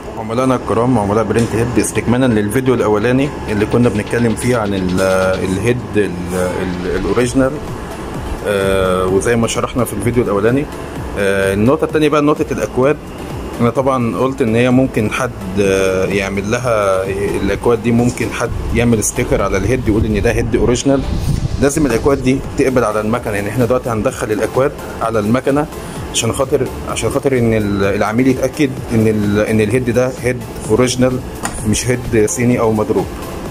عملائنا الكرام عملاء برنت هيد استكمالا للفيديو الاولاني اللي كنا بنتكلم فيه عن ال- الهيد ال- ال- الاوريجينال آه، وزي ما شرحنا في الفيديو الاولاني آه، النقطه الثانيه بقى نقطه الاكواد انا طبعا قلت ان هي ممكن حد آه، يعمل لها الاكواد دي ممكن حد يعمل ستيكر على الهيد يقول ان ده هيد اوريجينال لازم الاكواد دي تقبل على المكنه يعني احنا دلوقتي هندخل الاكواد على المكنه عشان خاطر عشان خاطر ان ال- العميل يتاكد ان ال- ان الهيد ده هيد اوريجينال مش هيد صيني او مضروب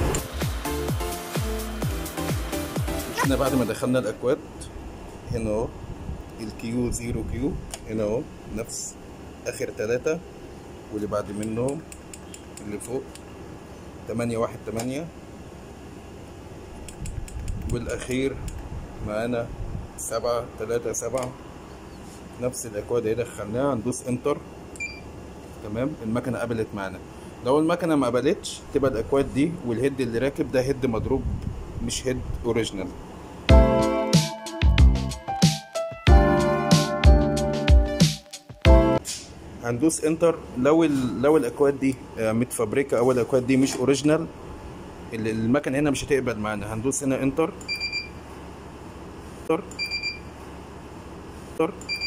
احنا بعد ما دخلنا الاكواد هنا اهو الكيو زيرو كيو هنا اهو نفس اخر ثلاثة واللي بعد منهم اللي فوق تمانية واحد تمانية والاخير معانا سبعة تلاتة سبعة نفس الاكواد اهي دخلناها هندوس انتر تمام المكنه قبلت معانا لو المكنه ما قبلتش تبقى الاكواد دي والهيد اللي راكب ده هيد مضروب مش هيد اوريجينال هندوس انتر لو ال... لو الاكواد دي آه، متفبركه او الاكواد دي مش اوريجينال ال- المكنه هنا مش هتقبل معانا هندوس هنا انتر انتر انتر